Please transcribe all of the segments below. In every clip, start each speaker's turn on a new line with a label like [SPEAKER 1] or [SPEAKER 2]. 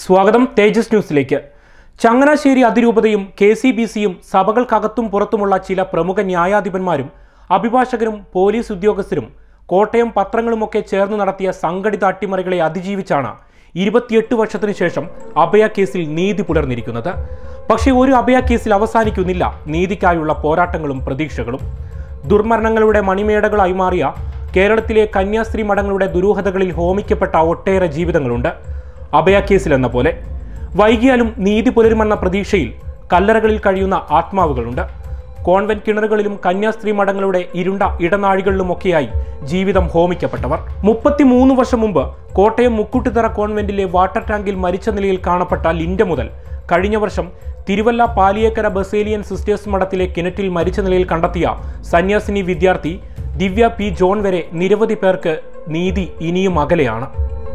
[SPEAKER 1] സ്വാഗതം തേജസ് ന്യൂസിലേക്ക് ചങ്ങനാശ്ശേരി അതിരൂപതയും കെ സി ബി സിയും സഭകൾക്കകത്തും പുറത്തുമുള്ള ചില പ്രമുഖ ന്യായാധിപന്മാരും അഭിഭാഷകരും പോലീസ് ഉദ്യോഗസ്ഥരും കോട്ടയം പത്രങ്ങളുമൊക്കെ ചേർന്ന് നടത്തിയ സംഘടിത അട്ടിമറികളെ അതിജീവിച്ചാണ് ഇരുപത്തിയെട്ട് വർഷത്തിനു ശേഷം അഭയ കേസിൽ നീതി പുലർന്നിരിക്കുന്നത് പക്ഷേ ഒരു അഭയ കേസിൽ അവസാനിക്കുന്നില്ല നീതിക്കായുള്ള പോരാട്ടങ്ങളും പ്രതീക്ഷകളും ദുർമരണങ്ങളുടെ മണിമേടകളായി മാറിയ കേരളത്തിലെ കന്യാസ്ത്രീ മഠങ്ങളുടെ ദുരൂഹതകളിൽ ഹോമിക്കപ്പെട്ട ഒട്ടേറെ ജീവിതങ്ങളുണ്ട് അഭയ കേസിൽ എന്ന പോലെ വൈകിയാലും നീതി പുലരുമെന്ന പ്രതീക്ഷയിൽ കല്ലറകളിൽ കഴിയുന്ന ആത്മാവുകളുണ്ട് കോൺവെന്റ് കിണറുകളിലും കന്യാസ്ത്രീ മഠങ്ങളുടെ ഇരുണ്ട ഇടനാഴികളിലുമൊക്കെയായി ജീവിതം ഹോമിക്കപ്പെട്ടവർ മുപ്പത്തിമൂന്ന് വർഷം മുമ്പ് കോട്ടയം മുക്കുട്ടിത്തറ കോൺവെന്റിലെ വാട്ടർ ടാങ്കിൽ മരിച്ച നിലയിൽ കാണപ്പെട്ട ലിൻഡ മുതൽ കഴിഞ്ഞ വർഷം തിരുവല്ല പാലിയേക്കര ബസേലിയൻ സിസ്റ്റേഴ്സ് മഠത്തിലെ കിണറ്റിൽ മരിച്ച നിലയിൽ കണ്ടെത്തിയ സന്യാസിനി വിദ്യാർത്ഥി ദിവ്യ പി ജോൺ വരെ നിരവധി പേർക്ക് നീതി ഇനിയും അകലെയാണ്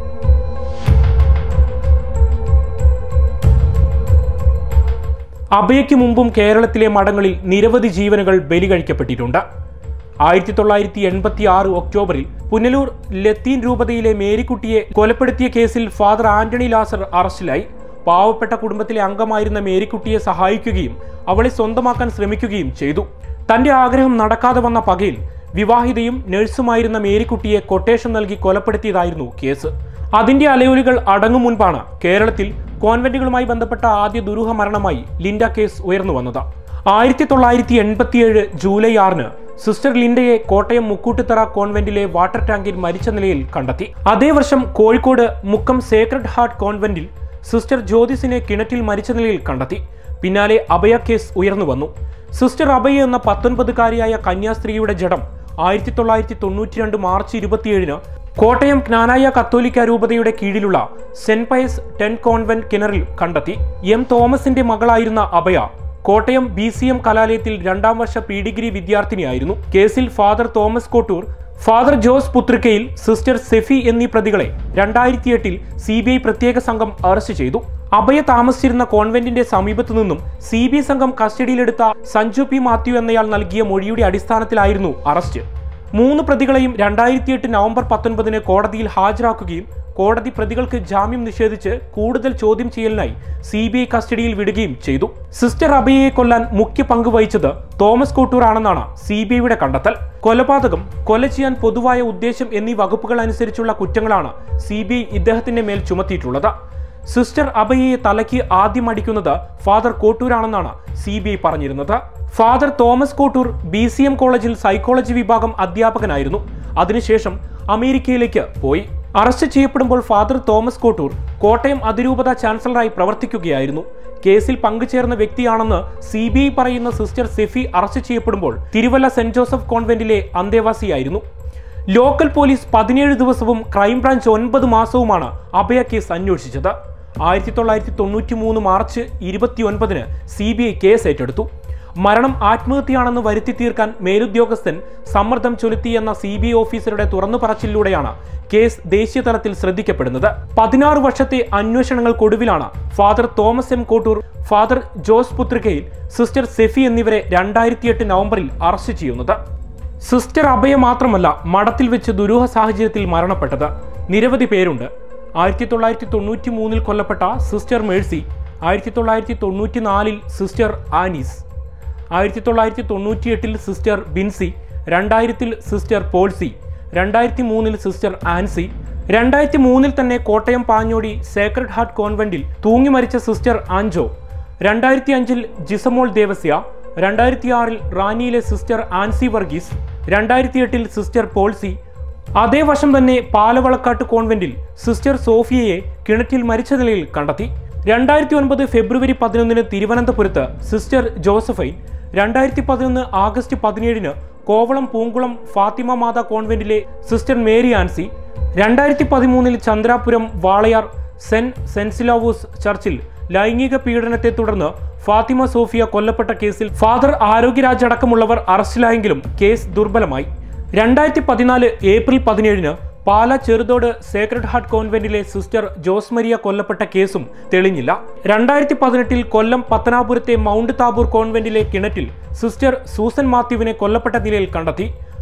[SPEAKER 1] അഭയയ്ക്ക് മുമ്പും കേരളത്തിലെ മഠങ്ങളിൽ നിരവധി ജീവനുകൾ ബലി കഴിക്കപ്പെട്ടിട്ടുണ്ട് ആയിരത്തി തൊള്ളായിരത്തി എൺപത്തി ആറ് ഒക്ടോബറിൽ പുനലൂർ ലത്തീൻ രൂപതയിലെ മേരിക്കുട്ടിയെ കൊലപ്പെടുത്തിയ കേസിൽ ഫാദർ ആന്റണി ലാസർ അറസ്റ്റിലായി പാവപ്പെട്ട കുടുംബത്തിലെ അംഗമായിരുന്ന മേരിക്കുട്ടിയെ സഹായിക്കുകയും അവളെ സ്വന്തമാക്കാൻ ശ്രമിക്കുകയും ചെയ്തു തന്റെ ആഗ്രഹം നടക്കാതെ വന്ന പകയിൽ വിവാഹിതയും നഴ്സുമായിരുന്ന മേരിക്കുട്ടിയെ കൊട്ടേഷൻ നൽകി കൊലപ്പെടുത്തിയതായിരുന്നു കേസ് അതിന്റെ അലയൊലികൾ അടങ്ങും മുൻപാണ് കേരളത്തിൽ കോൺവെന്റുകളുമായി ബന്ധപ്പെട്ട ആദ്യ ദുരൂഹ മരണമായി ലിൻഡ കേസ് ഉയർന്നു വന്നത് ആയിരത്തി തൊള്ളായിരത്തി എൺപത്തിയേഴ് ജൂലൈ ആറിന് സിസ്റ്റർ ലിൻഡയെ കോട്ടയം മുക്കൂട്ടുത്തറ കോൺവെന്റിലെ വാട്ടർ ടാങ്കിൽ മരിച്ച നിലയിൽ കണ്ടെത്തി അതേ വർഷം കോഴിക്കോട് മുക്കം സേക്രഡ് ഹാർട്ട് കോൺവെന്റിൽ സിസ്റ്റർ ജ്യോതിസിനെ കിണറ്റിൽ മരിച്ച നിലയിൽ കണ്ടെത്തി പിന്നാലെ അഭയ കേസ് ഉയർന്നു വന്നു സിസ്റ്റർ അഭയ എന്ന പത്തൊൻപതുകാരിയായ കന്യാസ്ത്രീയുടെ ജഡം ആയിരത്തി തൊള്ളായിരത്തി തൊണ്ണൂറ്റി രണ്ട് മാർച്ച് ഇരുപത്തിയേഴിന് കോട്ടയം ജ്ഞാനായ കത്തോലിക്ക രൂപതയുടെ കീഴിലുള്ള സെന്റ് പയസ് ടെൻ കോൺവെന്റ് കിണറിൽ കണ്ടെത്തി എം തോമസിന്റെ മകളായിരുന്ന Abhaya Kottayam B C M കലാലയത്തിൽ രണ്ടാം വർഷ പി ഡിഗ്രി വിദ്യാർത്ഥിനിയായിരുന്നു കേസിൽ father Thomas Kottoor father Jose Puthrikkayil sister Sephy എന്നീ പ്രതികളെ രണ്ടായിരത്തി എട്ടിൽ സി ബി ഐ പ്രത്യേക സംഘം അറസ്റ്റ് ചെയ്തു അഭയ താമസിച്ചിരുന്ന കോൺവെന്റിന്റെ സമീപത്തു നിന്നും സി ബി ഐ സംഘം കസ്റ്റഡിയിലെടുത്ത സഞ്ജു പി മാത്യു എന്നയാൾ നൽകിയ മൊഴിയുടെ അടിസ്ഥാനത്തിലായിരുന്നു അറസ്റ്റ് മൂന്ന് പ്രതികളെയും രണ്ടായിരത്തി എട്ട് നവംബർ പത്തൊൻപതിന് കോടതിയിൽ ഹാജരാക്കുകയും കോടതി പ്രതികൾക്ക് ജാമ്യം നിഷേധിച്ച് കൂടുതൽ ചോദ്യം ചെയ്യലിനായി സി ബി ഐ കസ്റ്റഡിയിൽ വിടുകയും ചെയ്തു സിസ്റ്റർ അബയയെ കൊല്ലാൻ മുഖ്യ പങ്ക് വഹിച്ചത് തോമസ് കോട്ടൂർ ആണെന്നാണ് സി ബി ഐയുടെ കണ്ടെത്തൽ കൊലപാതകം കൊല ചെയ്യാൻ പൊതുവായ ഉദ്ദേശം എന്നീ വകുപ്പുകൾ അനുസരിച്ചുള്ള കുറ്റങ്ങളാണ് സി ബി ഐ ഇദ്ദേഹത്തിന്റെ മേൽ ചുമത്തിയിട്ടുള്ളത് സിസ്റ്റർ അബയയെ തലയ്ക്ക് ആദ്യം അടിക്കുന്നത് ഫാദർ കോട്ടൂരാണെന്നാണ് സി ബി ഐ പറഞ്ഞിരുന്നത് father Thomas Kottoor B C M കോളേജിൽ സൈക്കോളജി വിഭാഗം അധ്യാപകനായിരുന്നു അതിനുശേഷം അമേരിക്കയിലേക്ക് പോയി അറസ്റ്റ് ചെയ്യപ്പെടുമ്പോൾ ഫാദർ തോമസ് കോട്ടൂർ കോട്ടയം അതിരൂപത ചാൻസലറായി പ്രവർത്തിക്കുകയായിരുന്നു കേസിൽ പങ്കുചേർന്ന വ്യക്തിയാണെന്ന് സി ബി ഐ പറയുന്ന സിസ്റ്റർ സെഫി അറസ്റ്റ് ചെയ്യപ്പെടുമ്പോൾ തിരുവല്ല സെന്റ് ജോസഫ് കോൺവെന്റിലെ അന്തേവാസിയായിരുന്നു ലോക്കൽ പോലീസ് പതിനേഴ് ദിവസവും ക്രൈംബ്രാഞ്ച് ഒൻപത് മാസവുമാണ് അഭയ കേസ് അന്വേഷിച്ചത് ആയിരത്തി തൊള്ളായിരത്തി തൊണ്ണൂറ്റി മൂന്ന് മാർച്ച് ഇരുപത്തി ഒൻപതിന് സി ബി ഐ കേസ് ഏറ്റെടുത്തു മരണം ആത്മഹത്യയാണെന്ന് വരുത്തി തീർക്കാൻ മേലുദ്യോഗസ്ഥൻ സമ്മർദ്ദം ചൊലുത്തിയെന്ന സി ബി ഐ ഓഫീസറുടെ തുറന്നു പറച്ചിലൂടെയാണ് കേസ് ദേശീയ തലത്തിൽ ശ്രദ്ധിക്കപ്പെടുന്നത് പതിനാറ് വർഷത്തെ അന്വേഷണങ്ങൾക്കൊടുവിലാണ് father Thomas M Kottoor father Jose Puthrikayil sister Sephy എന്നിവരെ രണ്ടായിരത്തി എട്ട് നവംബറിൽ അറസ്റ്റ് ചെയ്യുന്നത് സിസ്റ്റർ അഭയ മാത്രമല്ല മഠത്തിൽ വെച്ച് ദുരൂഹ സാഹചര്യത്തിൽ മരണപ്പെട്ടത് നിരവധി പേരുണ്ട് ആയിരത്തി തൊള്ളായിരത്തി തൊണ്ണൂറ്റി മൂന്നിൽ കൊല്ലപ്പെട്ട സിസ്റ്റർ മേഴ്സി ആയിരത്തി തൊള്ളായിരത്തി തൊണ്ണൂറ്റി നാലിൽ സിസ്റ്റർ ആനീസ് ആയിരത്തി തൊള്ളായിരത്തി തൊണ്ണൂറ്റിയെട്ടിൽ സിസ്റ്റർ ബിൻസി രണ്ടായിരത്തിൽ സിസ്റ്റർ പോൾസി രണ്ടായിരത്തി മൂന്നിൽ സിസ്റ്റർ ആൻസി രണ്ടായിരത്തി മൂന്നിൽ തന്നെ കോട്ടയം പാഞ്ഞോടി സേക്രഡ് ഹാർട്ട് കോൺവെന്റിൽ തൂങ്ങി മരിച്ച സിസ്റ്റർ ആൻജോ രണ്ടായിരത്തി അഞ്ചിൽ ജിസമോൾ ദേവസ്യ രണ്ടായിരത്തി ആറിൽ റാന്നിയിലെ സിസ്റ്റർ ആൻസി വർഗീസ് രണ്ടായിരത്തി എട്ടിൽ സിസ്റ്റർ പോൾസി അതേ വർഷം തന്നെ പാലവളക്കാട്ട് കോൺവെന്റിൽ സിസ്റ്റർ സോഫിയയെ കിണറ്റിൽ മരിച്ച നിലയിൽ കണ്ടെത്തി രണ്ടായിരത്തി ഒൻപത് ഫെബ്രുവരി പതിനൊന്നിന് തിരുവനന്തപുരത്ത് സിസ്റ്റർ ജോസഫൈൻ രണ്ടായിരത്തി പതിനൊന്ന് ആഗസ്റ്റ് പതിനേഴിന് കോവളം പൂങ്കുളം ഫാത്തിമ മാതാ കോൺവെന്റിലെ സിസ്റ്റർ മേരി ആൻസി രണ്ടായിരത്തി പതിമൂന്നിൽ ചന്ദ്രാപുരം വാളയാർ സെന്റ് സെൻസിലോവൂസ് ചർച്ചിൽ ലൈംഗിക പീഡനത്തെ തുടർന്ന് ഫാത്തിമ സോഫിയ കൊല്ലപ്പെട്ട കേസിൽ ഫാദർ ആരോഗ്യരാജ് അടക്കമുള്ളവർ അറസ്റ്റിലായെങ്കിലും കേസ് ദുർബലമായി രണ്ടായിരത്തി പതിനാല് ഏപ്രിൽ പതിനേഴിന് പാല ചെറുതോട് സേക്രഡ് ഹാർട്ട് കോൺവെന്റിലെ സിസ്റ്റർ ജോസ് മരിയ കൊല്ലപ്പെട്ട കേസും തെളിഞ്ഞില്ല രണ്ടായിരത്തി പതിനെട്ടിൽ കൊല്ലം പത്തനാപുരത്തെ മൗണ്ട് താബൂർ കോൺവെന്റിലെ കിണറ്റിൽ സിസ്റ്റർ സൂസൻ മാത്യുവിനെ കൊല്ലപ്പെട്ട നിലയിൽ കണ്ടെത്തി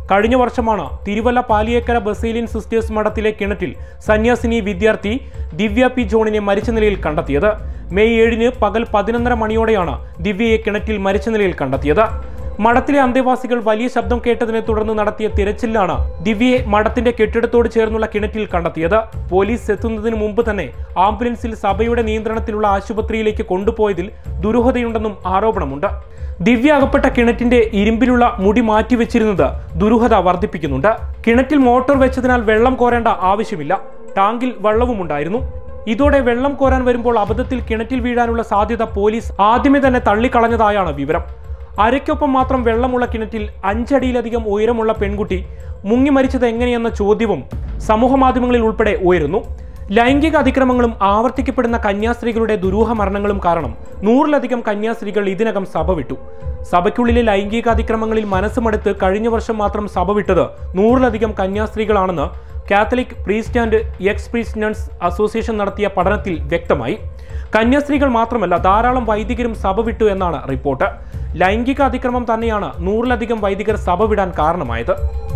[SPEAKER 1] കഴിഞ്ഞ വർഷമാണ് തിരുവല്ല പാലിയേക്കര ബസേലിയൻ സിസ്റ്റേഴ്സ് മഠത്തിലെ കിണറ്റിൽ സന്യാസിനി വിദ്യാർത്ഥി ദിവ്യ പി ജോണിനെ മരിച്ച നിലയിൽ കണ്ടെത്തിയത് മെയ് ഏഴിന് പകൽ പതിനൊന്നര മണിയോടെയാണ് ദിവ്യയെ കിണറ്റിൽ മരിച്ച നിലയിൽ കണ്ടെത്തിയത് മഠത്തിലെ അന്തേവാസികൾ വലിയ ശബ്ദം കേട്ടതിനെ തുടർന്ന് നടത്തിയ തിരച്ചിലാണ് ദിവ്യയെ മഠത്തിന്റെ കെട്ടിടത്തോട് ചേർന്നുള്ള കിണറ്റിൽ കണ്ടെത്തിയത് പോലീസ് എത്തുന്നതിന് മുമ്പ് തന്നെ ആംബുലൻസിൽ സഭയുടെ നിയന്ത്രണത്തിലുള്ള ആശുപത്രിയിലേക്ക് കൊണ്ടുപോയതിൽ ദുരൂഹതയുണ്ടെന്നും ആരോപണമുണ്ട് ദിവ്യ അകപ്പെട്ട കിണറ്റിന്റെ ഇരുമ്പിലുള്ള മുടി മാറ്റിവെച്ചിരുന്നത് ദുരൂഹത വർദ്ധിപ്പിക്കുന്നുണ്ട് കിണറ്റിൽ മോട്ടോർ വെച്ചതിനാൽ വെള്ളം കോരേണ്ട ആവശ്യമില്ല ടാങ്കിൽ വെള്ളവുമുണ്ടായിരുന്നു ഇതോടെ വെള്ളം കോരാൻ വരുമ്പോൾ അബദ്ധത്തിൽ കിണറ്റിൽ വീഴാനുള്ള സാധ്യത പോലീസ് ആദ്യമേ തന്നെ തള്ളിക്കളഞ്ഞതായാണ് വിവരം അരയ്ക്കൊപ്പം മാത്രം വെള്ളമുള്ള കിണറ്റിൽ അഞ്ചടിയിലധികം ഉയരമുള്ള പെൺകുട്ടി മുങ്ങി മരിച്ചത് എങ്ങനെയെന്ന ചോദ്യവും സമൂഹമാധ്യമങ്ങളിൽ ഉൾപ്പെടെ ഉയരുന്നു ലൈംഗിക അതിക്രമങ്ങളും ആവർത്തിക്കപ്പെടുന്ന കന്യാസ്ത്രീകളുടെ ദുരൂഹ മരണങ്ങളും കാരണം നൂറിലധികം കന്യാസ്ത്രീകൾ ഇതിനകം സഭ വിട്ടു സഭയ്ക്കുള്ളിലെ ലൈംഗിക അതിക്രമങ്ങളിൽ മനസ്സുമടുത്ത് കഴിഞ്ഞ വർഷം മാത്രം സഭ വിട്ടത് നൂറിലധികം കന്യാസ്ത്രീകളാണെന്ന് Catholic priest and ex priest nuns association നടത്തിയ പഠനത്തിൽ വ്യക്തമായി കന്യാസ്ത്രീകൾ മാത്രമല്ല ധാരാളം വൈദികരും സഭ വിട്ടു എന്നാണ് റിപ്പോർട്ട് ലൈംഗിക അതിക്രമം തന്നെയാണ് നൂറിലധികം വൈദികർ സഭ വിടാൻ കാരണമായത്